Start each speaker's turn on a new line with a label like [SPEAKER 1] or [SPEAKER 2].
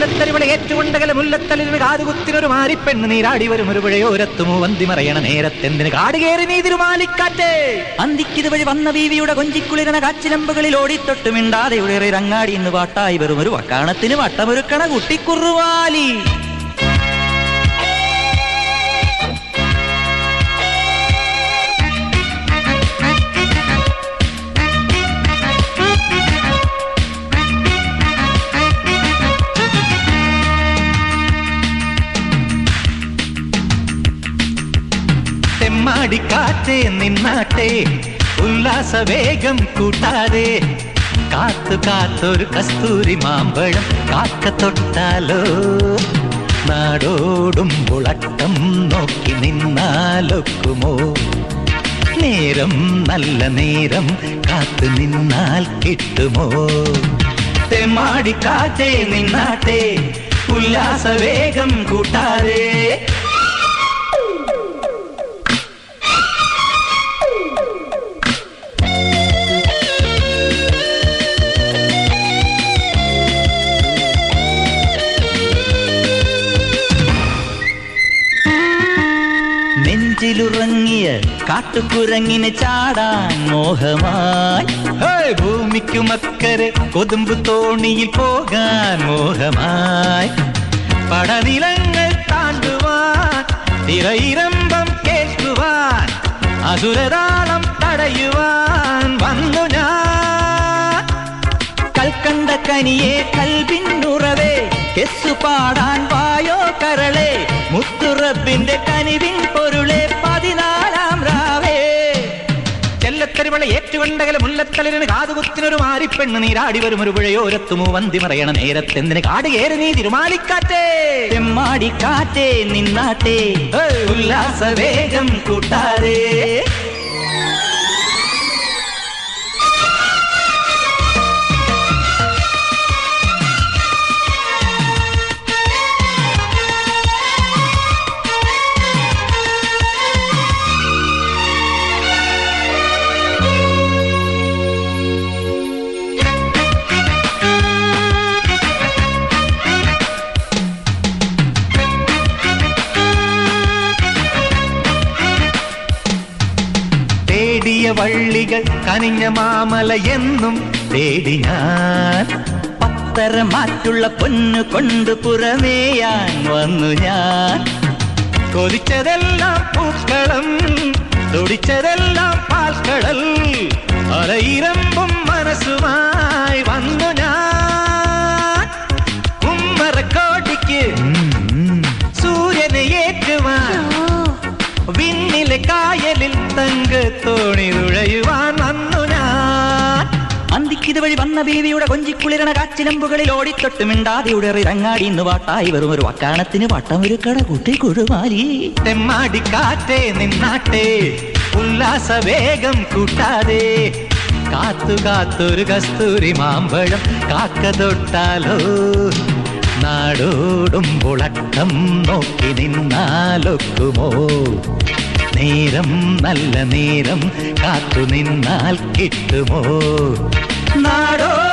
[SPEAKER 1] ചെല്ലത്തരിവളെ ഏറ്റുകൊണ്ടകല മുല്ലത്തലിന് കാതുകുത്തിനൊരു മാരിപ്പെണ്ണ് നീരാടി വരും ഒരു പുഴയോരത്തുമോ വന്തി മറയണ നേരത്തെന്തിന് കാട് കയറി നീ തിരുമാലിക്കാറ്റേ
[SPEAKER 2] അന്തിക്കിത് വഴി വന്ന ബീവിയുടെ കൊഞ്ചിക്കുളിരണ കാച്ചിലമ്പുകളിൽ ഓടിത്തൊട്ട് മിണ്ടാതെ ഉയറി രങ്ങാടി ഇന്ന് വാട്ടായി വെറും ഒരു വക്കാണത്തിന് വട്ടമൊരുക്കണ കുട്ടിക്കുറുവാലി
[SPEAKER 1] തെമ്മാടിക്കാറ്റേ നിന്നാട്ടെ ഉല്ലാസ വേഗം കൂട്ടാതെ കാത്തു കാത്തൊരു കസ്തൂരി മാമ്പഴം കാക്ക തൊട്ടാലോ നാടോടും ഉളക്കം നോക്കി നിന്നാലൊക്കുമോ നേരം നല്ല നേരം കാത്തു നിന്നാൽ കിട്ടുമോ തെമ്മാടിക്കാറ്റേ നിന്നാട്ടെ ഉല്ലാസ വേഗം കൂട്ടാതെ
[SPEAKER 2] നെഞ്ചിലുറങ്ങിയ കാട്ടുകുരങ്ങിന് ചാടാൻ മോഹമായി
[SPEAKER 1] ഹേയ്, ഭൂമിക്കുമക്കരെ കൊതുമ്പ് തോണിയിൽ പോകാൻ മോഹമായി പടനിലങ്ങൾ താണ്ടുവാൻ തിരയിരമ്പം കേൾക്കുവാൻ അസുരതാളം തടയുവാൻ വന്നു ഞാൻ
[SPEAKER 2] കൽക്കണ്ട കനിയെ കൽവിന്നുറവേ കെസ്സു പാടാൻ വായോ കരളെ മുത്തുറബിന്റെ കനിവിൻ പൊരുളെ പതിനാലാം രാവേ
[SPEAKER 1] ചെല്ലത്തരിവള ഏറ്റുകൊണ്ടകല മുല്ലത്തലിന് കാതുകുത്തിനൊരു മാരിപ്പെണ്ണ് നീരാടി വരും ഒരു പുഴയോരത്തുമോ വന്തി മറയണ നേരത്തെന്തിന് കാട് കയറി നീ തിരുമാലിക്കാറ്റേ
[SPEAKER 2] തെമ്മാടി കാറ്റേ നിന്നാട്ടെ
[SPEAKER 1] ഹേയ്, ഉല്ലാസ വേഗം കൂട്ടാതെ തേടിയ വള്ളികൾ കനിഞ്ഞ മാമല എന്നും തേടി ഞാൻ
[SPEAKER 2] പത്തര മാറ്റുള്ള പൊന്നു കൊണ്ട് പുറമേയാൻ വന്നു ഞാൻ
[SPEAKER 1] കൊതിച്ചതെല്ലാം പൂക്കളം തുടിച്ചതെല്ലാം പാൽക്കടൽ അലയിരമ്പും മനസ്സുമായി വന്നു ഞാൻ കുമ്മറക്കോട്ടിക്ക് സൂര്യനെ ഏറ്റുവാൻ വിണ്ണിലെ കായലിൽ തങ്ക തോണി തുഴയുവാൻ വന്നു ഞാൻ
[SPEAKER 2] അന്തിക്കിത് വഴി വന്ന ബീവിയുടെ കൊഞ്ചിക്കുളിരണ കാച്ചിലമ്പുകളിൽ ഓടിത്തൊട്ട് മിണ്ടാതെ ഉടറി രങ്ങാടി ഇന്ന് വാട്ടായി വെറും ഒരു വക്കാണത്തിന് വട്ടമൊരുക്കട കുട്ടി കുഴുമാലി
[SPEAKER 1] തെമ്മാടിക്കാറ്റേ നിന്നാട്ടെ ഉല്ലാസ വേഗം കൂട്ടാതെ കാത്തു കാത്തൊരു കസ്തൂരി മാമ്പഴം കാക്ക തൊട്ടാലോ നാടോടും പുളക്കം നോക്കി നിന്നാലൊക്കുമോ നേരം നല്ല നേരം കാത്തു നിന്നാൽ കിട്ടുമോ നാടോ